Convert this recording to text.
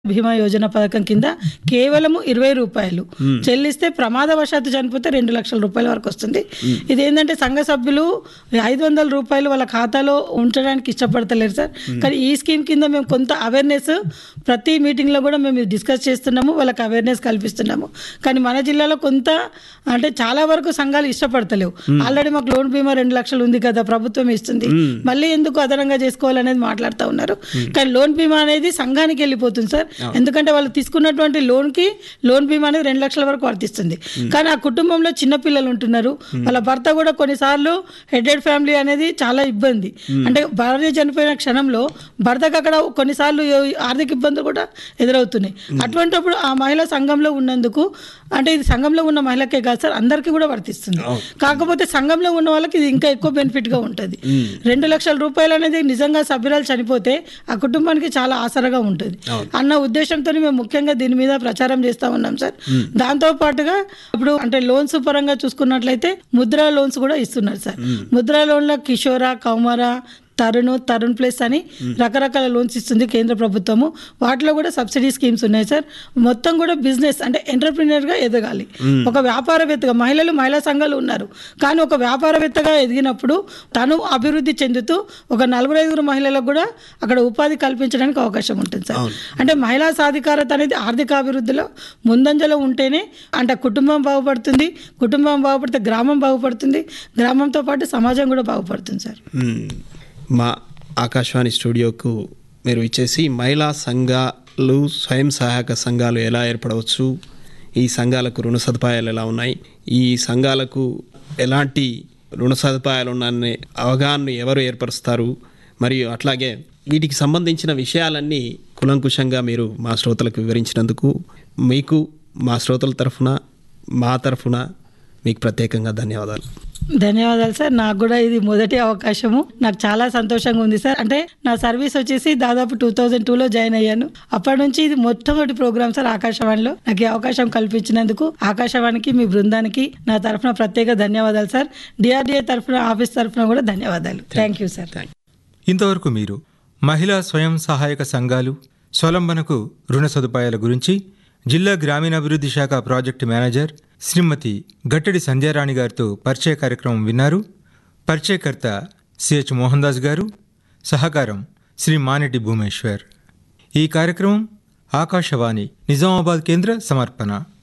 బీమా యోజన పథకం కింద కేవలము ఇరవై రూపాయలు చెల్లిస్తే ప్రమాదవశాత్తు చనిపోతే రెండు లక్షల రూపాయల వరకు వస్తుంది ఇది ఏంటంటే సంఘ సభ్యులు ఐదు వందల రూపాయలు వాళ్ళ ఖాతాలో ఉంచడానికి ఇష్టపడతలేరు సార్ కానీ ఈ స్కీమ్ కింద మేము కొంత అవేర్నెస్ ప్రతి మీటింగ్లో కూడా మేము డిస్కస్ చేస్తున్నాము వాళ్ళకి అవేర్నెస్ కల్పిస్తున్నాము కానీ మన జిల్లాలో కొంత అంటే చాలా వరకు సంఘాలు ఇష్టపడతలేవు ఆల్రెడీ మాకు లోన్ బీమా రెండు లక్షలు ఉంది కదా ప్రభుత్వం ఇస్తుంది మళ్ళీ ఎందుకు అదనంగా చేసుకోవాలనేది మాట్లాడుతూ ఉన్నారు కానీ లోన్ బీమా అనేది సంఘానికి వెళ్ళిపోతుంది సార్ ఎందుకంటే వాళ్ళు తీసుకున్నటువంటి లోన్ కి లోన్ బీమా అనేది రెండు లక్షల వరకు వర్తిస్తుంది కానీ ఆ కుటుంబంలో చిన్న పిల్లలు ఉంటున్నారు వాళ్ళ భర్త కూడా కొన్నిసార్లు హెడెడ్ ఫ్యామిలీ అనేది చాలా ఇబ్బంది అంటే భార్య చనిపోయిన క్షణంలో భర్తకు అక్కడ కొన్నిసార్లు ఆర్థిక ఇబ్బందులు కూడా ఎదురవుతున్నాయి అటువంటిప్పుడు ఆ మహిళ సంఘంలో ఉన్నందుకు అంటే ఇది సంఘంలో ఉన్న మహిళకే కాదు సార్ అందరికీ కూడా వర్తిస్తుంది కాకపోతే సంఘంలో ఉన్న వాళ్ళకి ఇది ఇంకా ఎక్కువ బెనిఫిట్ గా ఉంటుంది రెండు లక్షల రూపాయలు అనేది నిజంగా సభ్యురాలు చనిపోతే ఆ కుటుంబానికి చాలా ఆసరగా ఉంటుంది అన్న ఉద్దేశంతో మేము ముఖ్యంగా దీని మీద ప్రచారం చేస్తా ఉన్నాం సార్ దాంతో పాటుగా ఇప్పుడు అంటే లోన్స్ పరంగా చూసుకున్నట్లయితే ముద్రా లోన్స్ కూడా ఇస్తున్నారు సార్ ముద్రా లోన్ల కిషోర కౌమార తరుణ్ తరుణ్ ప్లస్ అని రకరకాల లోన్స్ ఇస్తుంది కేంద్ర ప్రభుత్వము వాటిలో కూడా సబ్సిడీ స్కీమ్స్ ఉన్నాయి సార్ మొత్తం కూడా బిజినెస్ అంటే ఎంటర్ప్రినర్ గా ఎదగాలి ఒక వ్యాపారవేత్తగా మహిళలు మహిళా సంఘాలు ఉన్నారు కానీ ఒక వ్యాపారవేత్తగా ఎదిగినప్పుడు తను అభివృద్ధి చెందుతూ ఒక నలుగురు ఐదుగురు మహిళలకు కూడా అక్కడ ఉపాధి కల్పించడానికి అవకాశం ఉంటుంది సార్ అంటే మహిళా సాధికారత అనేది ఆర్థిక అభివృద్ధిలో ముందంజలో ఉంటేనే అంటే కుటుంబం బాగుపడుతుంది కుటుంబం బాగుపడితే గ్రామం బాగుపడుతుంది గ్రామంతో పాటు సమాజం కూడా బాగుపడుతుంది సార్ మ్మ్. మా ఆకాశవాణి స్టూడియోకు మీరు ఇచ్చేసి మహిళా సంఘాలు స్వయం సహాయక సంఘాలు ఎలా ఏర్పడవచ్చు ఈ సంఘాలకు రుణ సదుపాయాలు ఎలా ఉన్నాయి ఈ సంఘాలకు ఎలాంటి రుణ సదుపాయాలు ఉన్నాయనే అవగాహనను ఎవరు ఏర్పరుస్తారు మరియు అట్లాగే వీటికి సంబంధించిన విషయాలన్నీ కులంకుశంగా మీరు మా శ్రోతలకు వివరించినందుకు మీకు మా శ్రోతల తరఫున మా తరఫున మీకు ప్రత్యేకంగా ధన్యవాదాలు ధన్యవాదాలు సార్ నాకు కూడా ఇది మొదటి అవకాశము నాకు చాలా సంతోషంగా ఉంది సార్ అంటే నా సర్వీస్ వచ్చేసి దాదాపు టూ థౌజండ్ టూలో జాయిన్ అయ్యాను అప్పటి నుంచి ఇది మొట్టమొదటి ప్రోగ్రామ్ సార్ ఆకాశవాణిలో నాకు ఈ అవకాశం కల్పించినందుకు ఆకాశవాణికి మీ బృందానికి నా తరఫున ప్రత్యేక ధన్యవాదాలు సార్ డిఆర్డిఏ తరఫున ఆఫీస్ తరఫున కూడా ధన్యవాదాలు థ్యాంక్ యూ సార్ ఇంతవరకు మీరు మహిళా స్వయం సహాయక సంఘాలు స్వలంబనకు రుణ సదుపాయాల గురించి జిల్లా గ్రామీణాభివృద్ధి శాఖ ప్రాజెక్టు మేనేజర్ శ్రీమతి గట్టడి సంధ్యారాణి గారితో పరిచయ కార్యక్రమం విన్నారు పరిచయకర్త సిహెచ్ మోహన్ దాస్ గారు సహకారం శ్రీ మానెటి భూమేశ్వర్ ఈ కార్యక్రమం ఆకాశవాణి నిజామాబాద్ కేంద్ర సమర్పణ